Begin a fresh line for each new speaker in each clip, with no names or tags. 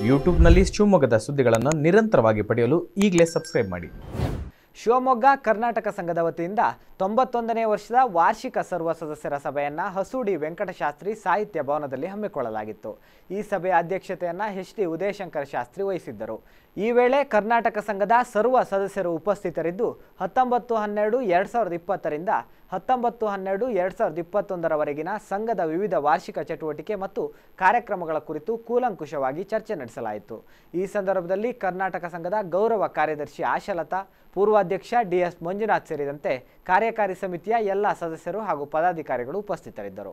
ಯೂಟ್ಯೂಬ್ನಲ್ಲಿ ಶಿವಮೊಗ್ಗದ ಸುದ್ದಿಗಳನ್ನು ನಿರಂತರವಾಗಿ ಪಡೆಯಲು ಈಗಲೇ ಸಬ್ಸ್ಕ್ರೈಬ್ ಮಾಡಿ
ಶಿವಮೊಗ್ಗ ಕರ್ನಾಟಕ ಸಂಘದ ವತಿಯಿಂದ ತೊಂಬತ್ತೊಂದನೇ ವರ್ಷದ ವಾರ್ಷಿಕ ಸರ್ವ ಸದಸ್ಯರ ಸಭೆಯನ್ನ ಹಸೂಡಿ ವೆಂಕಟಶಾಸ್ತ್ರಿ ಸಾಹಿತ್ಯ ಭವನದಲ್ಲಿ ಹಮ್ಮಿಕೊಳ್ಳಲಾಗಿತ್ತು ಈ ಸಭೆಯ ಅಧ್ಯಕ್ಷತೆಯನ್ನ ಎಚ್ ಡಿ ಉದಯಶಂಕರ ಶಾಸ್ತ್ರಿ ವಹಿಸಿದ್ದರು ಈ ವೇಳೆ ಕರ್ನಾಟಕ ಸಂಘದ ಸರ್ವ ಸದಸ್ಯರು ಉಪಸ್ಥಿತರಿದ್ದು ಹತ್ತೊಂಬತ್ತು ಹನ್ನೆರಡು ಎರಡು ಸಾವಿರದ ಇಪ್ಪತ್ತರಿಂದ ಹತ್ತೊಂಬತ್ತು ಹನ್ನೆರಡು ಎರಡು ಸಾವಿರದ ಇಪ್ಪತ್ತೊಂದರವರೆಗಿನ ಸಂಘದ ವಿವಿಧ ವಾರ್ಷಿಕ ಚಟುವಟಿಕೆ ಮತ್ತು ಕಾರ್ಯಕ್ರಮಗಳ ಕುರಿತು ಕೂಲಂಕುಷವಾಗಿ ಚರ್ಚೆ ನಡೆಸಲಾಯಿತು ಈ ಸಂದರ್ಭದಲ್ಲಿ ಕರ್ನಾಟಕ ಸಂಘದ ಗೌರವ ಕಾರ್ಯದರ್ಶಿ ಆಶಲತಾ ಪೂರ್ವಾಧ್ಯಕ್ಷ ಡಿಎಸ್ ಮಂಜುನಾಥ್ ಸೇರಿದಂತೆ ಕಾರ್ಯಕಾರಿ ಸಮಿತಿಯ ಎಲ್ಲ ಸದಸ್ಯರು ಹಾಗೂ ಪದಾಧಿಕಾರಿಗಳು ಉಪಸ್ಥಿತರಿದ್ದರು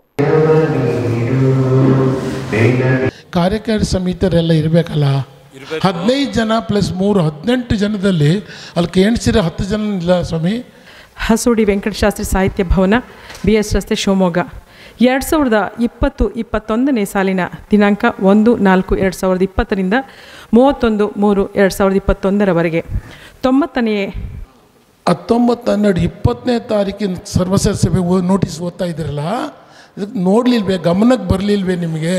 ಕಾರ್ಯಕಾರಿ ಸಮಿತಿಯರೆಲ್ಲ ಇರಬೇಕಲ್ಲ ಹದಿನೈದು ಜನ ಪ್ಲಸ್ ಮೂರು ಹದಿನೆಂಟು ಜನದಲ್ಲಿ ಅಲ್ಲಿ ಎಣಿಸಿರೋ ಹತ್ತು ಜನ ಇಲ್ಲ ಸ್ವಾಮಿ
ಹಸೂಡಿ ವೆಂಕಟಶಾಸ್ತ್ರಿ ಸಾಹಿತ್ಯ ಭವನ ಬಿ ಎಸ್ ರಸ್ತೆ ಶಿವಮೊಗ್ಗ ಎರಡು ಸಾವಿರದ ಇಪ್ಪತ್ತು ಇಪ್ಪತ್ತೊಂದನೇ ಸಾಲಿನ ದಿನಾಂಕ ಒಂದು ನಾಲ್ಕು ಎರಡು ಸಾವಿರದ ಇಪ್ಪತ್ತರಿಂದ ಮೂವತ್ತೊಂದು ಮೂರು ಎರಡು ಸಾವಿರದ ಇಪ್ಪತ್ತೊಂದರವರೆಗೆ ತೊಂಬತ್ತನೆಯೇ
ಹತ್ತೊಂಬತ್ತು ಹನ್ನೆರಡು ಇಪ್ಪತ್ತನೇ ತಾರೀಕಿನ ಸರ್ವಸರ ಸಭೆ ಓ- ನೋಟಿಸ್ ಓದ್ತಾ ಇದ್ದೀರಲ್ಲ ಇದಕ್ಕೆ ನೋಡಲಿಲ್ವೇ ಗಮನಕ್ಕೆ ಬರಲಿಲ್ವೇ ನಿಮಗೆ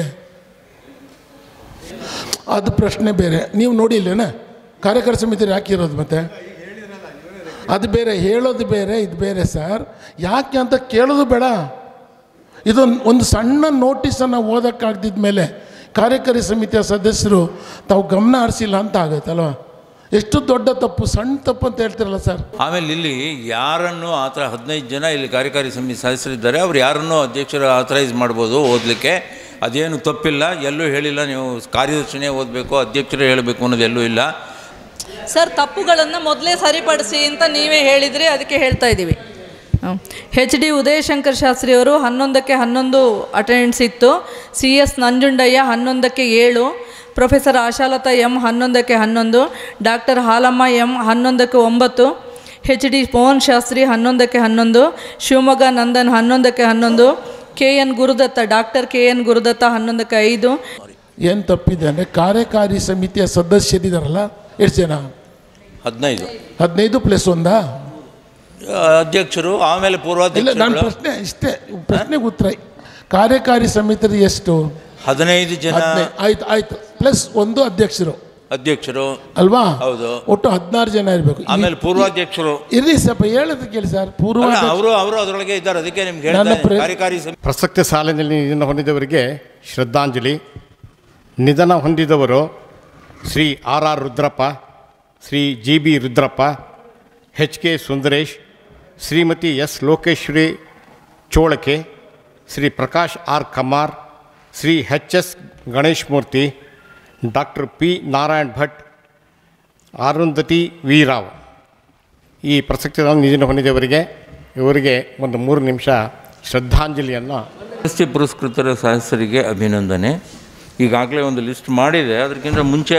ಅದು ಪ್ರಶ್ನೆ ಬೇರೆ ನೀವು ನೋಡಿಲ್ವೇನ ಕಾರ್ಯಕರ್ತ ಸಮಿತಿ ಯಾಕೆ ಇರೋದು ಮತ್ತೆ ಅದು ಬೇರೆ ಹೇಳೋದು ಬೇರೆ ಇದು ಬೇರೆ ಸರ್ ಯಾಕೆ ಅಂತ ಕೇಳೋದು ಬೇಡ ಇದೊಂದು ಒಂದು ಸಣ್ಣ ನೋಟಿಸನ್ನು ಓದೋಕ್ಕಾಗ್ದಿದ್ದ ಮೇಲೆ ಕಾರ್ಯಕಾರಿ ಸಮಿತಿಯ ಸದಸ್ಯರು ತಾವು ಗಮನ ಹರಿಸಿಲ್ಲ ಅಂತ ಆಗುತ್ತಲ್ವ ಎಷ್ಟು ದೊಡ್ಡ ತಪ್ಪು ಸಣ್ಣ ತಪ್ಪು ಅಂತ ಹೇಳ್ತಿರಲ್ಲ ಸರ್
ಆಮೇಲೆ ಇಲ್ಲಿ ಯಾರನ್ನು ಆ ಥರ ಹದಿನೈದು ಜನ ಇಲ್ಲಿ ಕಾರ್ಯಕಾರಿ ಸಮಿತಿ ಸದಸ್ಯರಿದ್ದಾರೆ ಅವ್ರು ಯಾರನ್ನೂ ಅಧ್ಯಕ್ಷರು ಆಥರೈಸ್ ಮಾಡ್ಬೋದು ಓದಲಿಕ್ಕೆ ಅದೇನು ತಪ್ಪಿಲ್ಲ ಎಲ್ಲೂ ಹೇಳಿಲ್ಲ ನೀವು ಕಾರ್ಯದರ್ಶಿನೇ ಓದಬೇಕು ಅಧ್ಯಕ್ಷರೇ ಹೇಳಬೇಕು ಅನ್ನೋದು ಎಲ್ಲೂ ಇಲ್ಲ
ಸರ್ ತಪ್ಪುಗಳನ್ನು ಮೊದಲೇ ಸರಿಪಡಿಸಿ ಅಂತ ನೀವೇ ಹೇಳಿದ್ರಿ ಅದಕ್ಕೆ ಹೇಳ್ತಾ ಇದ್ದೀವಿ ಹೆಚ್ ಡಿ ಉದಯಶಂಕರ್ ಶಾಸ್ತ್ರಿ ಅವರು ಹನ್ನೊಂದಕ್ಕೆ ಹನ್ನೊಂದು ಅಟೆಂಡೆನ್ಸ್ ಇತ್ತು ಸಿ ಎಸ್ ನಂಜುಂಡಯ್ಯ ಹನ್ನೊಂದಕ್ಕೆ ಏಳು ಪ್ರೊಫೆಸರ್ ಆಶಾಲತಾ ಎಂ ಹನ್ನೊಂದಕ್ಕೆ ಹನ್ನೊಂದು ಡಾಕ್ಟರ್ ಹಾಲಮ್ಮ ಎಂ ಹನ್ನೊಂದಕ್ಕೆ ಒಂಬತ್ತು ಹೆಚ್ ಡಿ ಮೋಹನ್ ಶಾಸ್ತ್ರಿ ಹನ್ನೊಂದಕ್ಕೆ ಹನ್ನೊಂದು ಶಿವಮೊಗ್ಗ ನಂದನ್ ಹನ್ನೊಂದಕ್ಕೆ ಹನ್ನೊಂದು K N Gurudatta doctor K N Gurudatta ಹನ್ನೊಂದಕ್ಕೆ ಐದು
ಏನು ತಪ್ಪಿದೆ ಅಂದರೆ ಕಾರ್ಯಕಾರಿ ಸಮಿತಿಯ ಸದಸ್ಯರಿದಾರಲ್ಲ ಎಷ್ಟು ಜನ
ಹದಿನೈದು
ಹದಿನೈದು ಪ್ಲಸ್ ಒಂದಾ
ಅಧ್ಯಕ್ಷರು ಆಮೇಲೆ
ಇಲ್ಲ ನನ್ನ
ಪೂರ್ವಾಧ್ಯಕ್ಷರು
ಪ್ರಶ್ನೆ ಇಷ್ಟೇ ಪ್ರಶ್ನೆಗೆ ಉತ್ತರ ಕಾರ್ಯಕಾರಿ ಸಮಿತಿ ಎಷ್ಟು
ಹದಿನೈದು ಜನ
ಹದಿನೈದು ಆಯ್ತು ಆಯ್ತು ಪ್ಲಸ್ ಒಂದು ಅಧ್ಯಕ್ಷರು
ಅಧ್ಯಕ್ಷರು
ಅಲ್ವಾ
ಹೌದು.
ಒಟ್ಟು ಹದಿನಾರು ಜನ ಇರಬೇಕು
ಆಮೇಲೆ ಪೂರ್ವಾಧ್ಯಕ್ಷರು
ಇರ್ರಿ ಸ್ವಲ್ಪ ಹೇಳೋದು ಕೇಳಿ ಸರ್ ಪೂರ್ವ
ಅಲ್ಲ, ಅವರು ಅವರು ಅದರೊಳಗೆ ಇದ್ದಾರೆ ಅದಕ್ಕೆ ನಿಮ್ಗೆ ಹೇಳ್ತಾ
ನನ್ನ
ಇದ್ದೀನಿ.
ಪ್ರ-
ಕಾರ್ಯಕಾರಿ ಸಮಿತಿ
ಪ್ರಸಕ್ತ ಸಾಲಿನಲ್ಲಿ ನಿಧನ ಹೊಂದಿದವರಿಗೆ ಶ್ರದ್ಧಾಂಜಲಿ ನಿಧನ ಹೊಂದಿದವರು Shri R R Rudrappa Shri G B Rudrappa H K Sundaresh Shrimati S Lokeshwari ಚೋಳಕೆ Shri Prakash R Kumar Shri H S Ganesh Murthy doctor P Narayan Bhat Arundhati V Rao ಈ ಪ್ರಸಕ್ತ ನಿಧನ ಹೊಂದಿದವರಿಗೆ ಇವರಿಗೆ ಒಂದು ಮೂರು ನಿಮಿಷ ಶ್ರದ್ಧಾಂಜಲಿಯನ್ನು
ಪ್ರಶಸ್ತಿ ಪುರಸ್ಕೃತರ ಸದಸ್ಯರಿಗೆ ಅಭಿನಂದನೆ ಈಗಾಗಲೇ ಒಂದು ಲಿಸ್ಟ್ ಮಾಡಿದೆ ಅದಕ್ಕಿಂತ ಮುಂಚೆ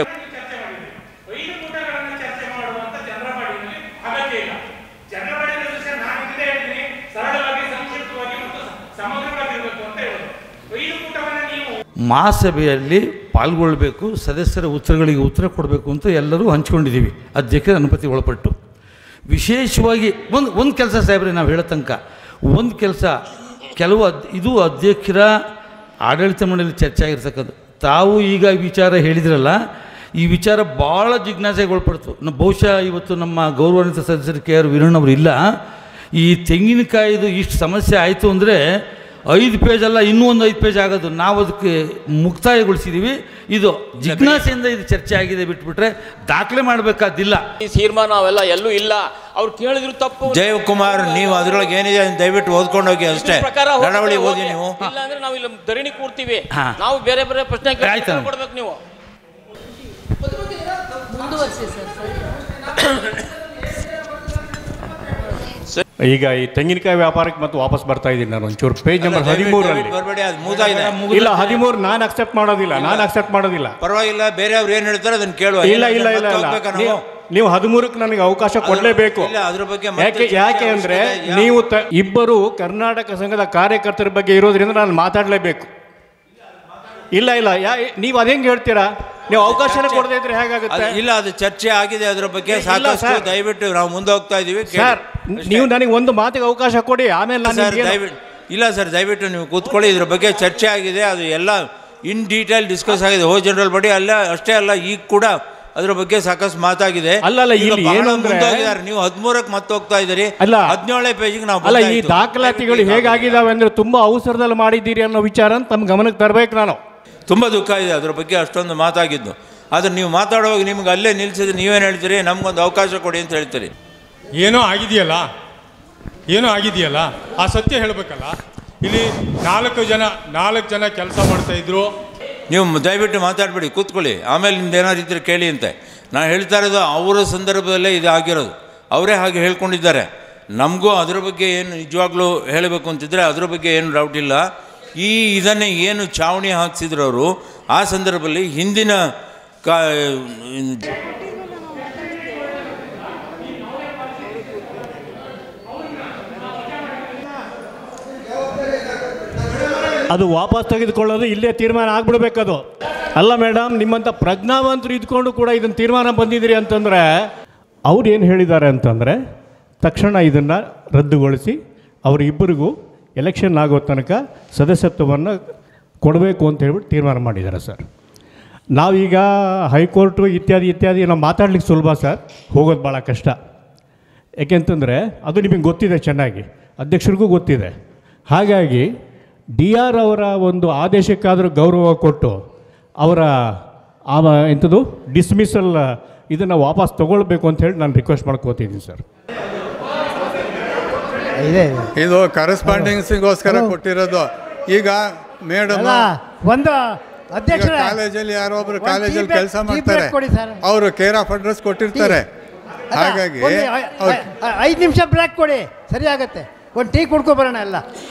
ಮಹಾಸಭೆಯಲ್ಲಿ ಪಾಲ್ಗೊಳ್ಳಬೇಕು ಸದಸ್ಯರ ಉತ್ತರಗಳಿಗೆ ಉತ್ತರ ಕೊಡಬೇಕು ಅಂತ ಎಲ್ಲರೂ ಹಂಚ್ಕೊಂಡಿದ್ದೀವಿ ಅಧ್ಯಕ್ಷರ ಅನುಮತಿ ಒಳಪಟ್ಟು ವಿಶೇಷವಾಗಿ ಒಂದು ಒಂದು ಕೆಲಸ ಸಾಹೇಬ್ರೆ ನಾವು ಹೇಳೋ ತನಕ ಒಂದು ಕೆಲಸ ಕೆಲವು ಅದ್ ಇದು ಅಧ್ಯಕ್ಷರ ಆಡಳಿತ ಮಂಡಳಿ ಚರ್ಚೆ ಆಗಿರ್ತಕ್ಕಂಥ ತಾವು ಈಗ ಈ ವಿಚಾರ ಹೇಳಿದ್ರಲ್ಲ ಈ ವಿಚಾರ ಭಾಳ ಜಿಜ್ಞಾಸೆಗೆ ಒಳಪಡ್ತು ನ- ಬಹುಶಃ ಇವತ್ತು ನಮ್ಮ ಗೌರವಾನ್ವಿತ ಸದಸ್ಯರು ಕೆ ಆರ್ ವೀರಣ್ಣವರು ಇಲ್ಲ ಈ ತೆಂಗಿನಕಾಯಿದು ಇಷ್ಟು ಸಮಸ್ಯೆ ಆಯಿತು ಅಂದರೆ ಐದು ಪೇಜ್ ಅಲ್ಲ ಇನ್ನೂ ಒಂದು ಐದು ಪೇಜ್ ಆಗೋದು ನಾವು ಅದಕ್ಕೆ ಮುಕ್ತಾಯಗೊಳಿಸಿದ್ದೀವಿ ಇದು ಜಿಜ್ಞಾಸೆಯಿಂದ ಇದು ಚರ್ಚೆ ಆಗಿದೆ ಬಿಟ್ಬಿಟ್ರೆ ದಾಖಲೆ ಮಾಡಬೇಕಾದಿಲ್ಲ
ಈ ತೀರ್ಮಾನ ಅವೆಲ್ಲ ಎಲ್ಲೂ ಇಲ್ಲ ಅವ್ರು ಕೇಳಿದ್ರು ತಪ್ಪು
ಜಯಕುಮಾರ್ ನೀವು ಅದರೊಳಗೆ ಏನಿದೆ ಅದನ್ನ ದಯವಿಟ್ಟು ಓದ್ಕೊಂಡು ಹೋಗಿ ಅಷ್ಟೇ
ಪ್ರಕಾರ
ನಡವಳಿ ಓದಿ ನೀವು
ಇಲ್ಲ ಅಂದ್ರೆ ನಾವು ಇಲ್ಲಿ ಧರಣಿ ಕೂರ್ತೀವಿ
ಹಾ.
ನಾವು ಬೇರೆ ಬೇರೆ ಪ್ರಶ್ನೆ ಕೇಳಿ
ಆಯ್ತು.
ಉತ್ತರ ಕೊಡ್ಬೇಕು ನೀವು
ಮುಂದುವರಿಸಿ ಸರ್
ಈಗ ಈ ತೆಂಗಿನಕಾಯಿ ವ್ಯಾಪಾರಕ್ಕೆ ಮತ್ತೆ ವಾಪಸ್ ಬರ್ತಾ ಇದ್ದೀನಿ ನಾನು ಒಂಚೂರು ಪೇಜ್ ನಂಬರ್ ಹದಿಮೂರರಲ್ಲಿ
ಬರಬೇಡಿ ಅದು ಮುಗ್ದಾಗಿದೆ
ಇಲ್ಲ ಹದಿಮೂರು ನಾನು ಅಕ್ಸೆಪ್ಟ್ ಮಾಡೋದಿಲ್ಲ ನಾನು ಅಕ್ಸೆಪ್ಟ್ ಮಾಡೋದಿಲ್ಲ
ಪರವಾಗಿಲ್ಲ ಬೇರೆ ಅವ್ರು ಏನು ಹೇಳ್ತಾರೆ ಅದನ್ನ ಕೇಳುವ
ಇಲ್ಲ ಇಲ್ಲ ಇಲ್ಲ ಇಲ್ಲ ನೀವು ನೀವು ಹದಿಮೂರಕ್ಕೆ ನನಗೆ ಅವಕಾಶ ಕೊಡಲೇಬೇಕು
ಇಲ್ಲ, ಅದ್ರ ಬಗ್ಗೆ ಮತ್ತೆ
ಯಾಕೆ
ಚರ್ಚೆ
ಯಾಕೆ ಅಂದ್ರೆ
ಅವಶ್ಯಕತೆ ಯಾ-
ನೀವು ತ- ಇಬ್ಬರು ಕರ್ನಾಟಕ ಸಂಘದ ಕಾರ್ಯಕರ್ತರ ಬಗ್ಗೆ ಇರೋದ್ರಿಂದ ನಾನು ಮಾತಾಡಲೇಬೇಕು ಇಲ್ಲ ಇಲ್ಲ ಯಾ ನೀವು ಅದೇಂಗೆ ಹೇಳ್ತೀರಾ ನೀವು ಅವಕಾಶನ ಕೊಡದೇ ಇದ್ರೆ ಹೇಗಾಗುತ್ತೆ
ಅದು- ಇಲ್ಲ ಅದು ಚರ್ಚೆ ಆಗಿದೆ ಅದ್ರ ಬಗ್ಗೆ
ಇಲ್ಲ,
ಸಾಕಷ್ಟು
ಸರ್.
ದಯವಿಟ್ಟು ನಾವು ಮುಂದೆ ಹೋಗ್ತಾ ಇದೀವಿ ಕೇಳಿ.
ಸರ್
ಅಷ್ಟೇ.
ನೀವು ನನಗೆ ಒಂದು ಮಾತಿಗೆ ಅವಕಾಶ ಕೊಡಿ ಆಮೇಲೆ ನಾನು
ಸರ್
ನಿಮ್ಗೇನು-
ದಯವಿಟ್ಟು ಇಲ್ಲ ಸರ್ ದಯವಿಟ್ಟು ನೀವು ಕೂತ್ಕೊಳ್ಳಿ ಇದ್ರ ಬಗ್ಗೆ ಚರ್ಚೆ ಆಗಿದೆ ಅದು ಎಲ್ಲ ಇನ್ ಡೀಟೇಲ್ ಡಿಸ್ಕಸ್ ಆಗಿದೆ ಹೋ ಜನರಲ್ ಬಾಡಿ ಅಲ್ಲ ಅಷ್ಟೇ ಅಲ್ಲ ಈಗ ಕೂಡ ಅದ್ರ ಬಗ್ಗೆ ಸಾಕಷ್ಟು ಮಾತಾಗಿದೆ
ಅಲ್ಲಲ್ಲ,
ಈಗ
ಇಲ್ಲಿ
ಬಹಳ
ಏನು ಅಂದ್ರೆ-
ಮುಂದೋಗಿದ್ದಾರೆ. ನೀವು ಹದಿಮೂರಕ್ಕೆ ಮತ್ತೆ ಹೋಗ್ತಾ ಇದ್ದೀರಿ
ಅಲ್ಲ.
ಹದಿನೇಳನೇ ಪೇಜಿಗೆ ನಾವು
ಅಲ್ಲ ಈ
ಬಂದಾಯ್ತು.
ದಾಖಲಾತಿಗಳು ಹೇಗಾಗಿದ್ದಾವೆ ಅಂದ್ರೆ ತುಂಬಾ ಅವಸರದಲ್ಲಿ ಮಾಡಿದ್ದೀರಿ ಅನ್ನೋ ವಿಚಾರ ತಮ್ಮ ಗಮನಕ್ಕೆ ತರಬೇಕು ನಾನು
ತುಂಬ ದುಃಖ ಇದೆ ಅದ್ರ ಬಗ್ಗೆ ಅಷ್ಟೊಂದು ಮಾತಾಗಿದ್ದು ಆದರೆ ನೀವು ಮಾತಾಡುವಾಗ ನಿಮ್ಗೆ ಅಲ್ಲೇ ನಿಲ್ಸಿದ್ರೆ ನೀವೇನು ಹೇಳ್ತೀರಿ ನಮ್ಗೊಂದು ಅವಕಾಶ ಕೊಡಿ ಅಂತ ಹೇಳ್ತೀರಿ
ಏನೋ ಆಗಿದೆಯಲ್ಲ ಏನೋ ಆಗಿದೆಯಲ್ಲ ಆ ಸತ್ಯ ಹೇಳಬೇಕಲ್ಲ ಇಲ್ಲಿ ನಾಲ್ಕು ಜನ ನಾಲ್ಕು ಜನ ಕೆಲಸ ಮಾಡ್ತಾ ಇದ್ರು
ನೀವು ದಯವಿಟ್ಟು ಮಾತಾಡಬೇಡಿ ಕೂತ್ಕೊಳ್ಳಿ ಆಮೇಲೆ ನಿಮ್ದು ಏನಾದ್ರು ಇದ್ರೆ ಕೇಳಿ ಅಂತೆ ನಾನು ಹೇಳ್ತಾ ಇರೋದು ಅವರ ಸಂದರ್ಭದಲ್ಲೇ ಇದು ಆಗಿರೋದು ಅವರೇ ಹಾಗೆ ಹೇಳ್ಕೊಂಡಿದ್ದಾರೆ ನಮಗೂ ಅದ್ರ ಬಗ್ಗೆ ಏನು ನಿಜವಾಗ್ಲೂ ಹೇಳಬೇಕು ಅಂತಿದ್ರೆ ಅದ್ರ ಬಗ್ಗೆ ಏನು ಡೌಟ್ ಇಲ್ಲ ಈ ಇದನ್ನೇ ಏನು ಚಾವಣಿ ಹಾಕ್ಸಿದ್ರು ಅವರು ಆ ಸಂದರ್ಭದಲ್ಲಿ ಹಿಂದಿನ ಕಾ
ಅದು ವಾಪಸ್ ತೆಗೆದುಕೊಳ್ಳೋದು ಇಲ್ಲೇ ತೀರ್ಮಾನ ಆಗ್ಬಿಡ್ಬೇಕದು ಅಲ್ಲ ಮೇಡಮ್ ನಿಮ್ಮಂಥ ಪ್ರಜ್ಞಾವಂತರು ಇದ್ಕೊಂಡು ಕೂಡ ಇದನ್ನು ತೀರ್ಮಾನ ಬಂದಿದ್ದೀರಿ ಅಂತಂದರೆ ಅವ್ರು ಏನು ಹೇಳಿದ್ದಾರೆ ಅಂತಂದರೆ ತಕ್ಷಣ ಇದನ್ನು ರದ್ದುಗೊಳಿಸಿ ಅವರಿಬ್ಬರಿಗೂ ಎಲೆಕ್ಷನ್ ಆಗೋ ತನಕ ಸದಸ್ಯತ್ವವನ್ನು ಕೊಡಬೇಕು ಅಂತ ಹೇಳ್ಬಿಟ್ಟು ತೀರ್ಮಾನ ಮಾಡಿದ್ದಾರೆ ಸರ್ ನಾವೀಗ ಹೈಕೋರ್ಟು ಇತ್ಯಾದಿ ಇತ್ಯಾದಿ ನಾವು ಮಾತಾಡ್ಲಿಕ್ಕೆ ಸುಲಭ ಸರ್ ಹೋಗೋದು ಭಾಳ ಕಷ್ಟ ಯಾಕೆಂತಂದರೆ ಅದು ನಿಮಗೆ ಗೊತ್ತಿದೆ ಚೆನ್ನಾಗಿ ಅಧ್ಯಕ್ಷರಿಗೂ ಗೊತ್ತಿದೆ ಹಾಗಾಗಿ ಡಿ ಆರ್ ಅವರ ಒಂದು ಆದೇಶಕ್ಕಾದರೂ ಗೌರವ ಕೊಟ್ಟು ಅವರ ಆ ಎಂಥದ್ದು ಡಿಸ್ಮಿಸಲ್ ಇದನ್ನು ವಾಪಸ್ ತಗೊಳ್ಬೇಕು ಅಂತ ಹೇಳಿ ನಾನು ರಿಕ್ವೆಸ್ಟ್ ಮಾಡ್ಕೋತಿದ್ದೀನಿ ಸರ್
ಇದು ಕರೆಸ್ಪಾಂಡಿಂಗ್ಸಿಗೋಸ್ಕರ ಕೊಟ್ಟಿರೋದು ಈಗ ಮೇಡಮ್
ಅಲ್ಲ, ಒಂದು ಅಧ್ಯಕ್ಷರೇ,
ಕಾಲೇಜಲ್ಲಿ ಯಾರೋ ಒಬ್ರು
ಒಂದು
ಕಾಲೇಜಲ್ಲಿ
tea break-
ಕೆಲಸ
tea
ಮಾಡ್ತಾರೆ
break ಕೊಡಿ ಸರ್.
ಅವರು ಕೇರ್ ಆಫ್ ಅಡ್ರೆಸ್ ಕೊಟ್ಟಿರ್ತಾರೆ
ಅಲ್ಲ,
ಹಾಗಾಗಿ
ಒಂದು ಐ- ಐ- ಐದು ನಿಮಿಷ ಬ್ರೇಕ್ ಕೊಡಿ ಸರಿ ಆಗತ್ತೆ ಒಂದು ಟೀ ಕುಡ್ಕೊ ಬರೋಣ ಎಲ್ಲ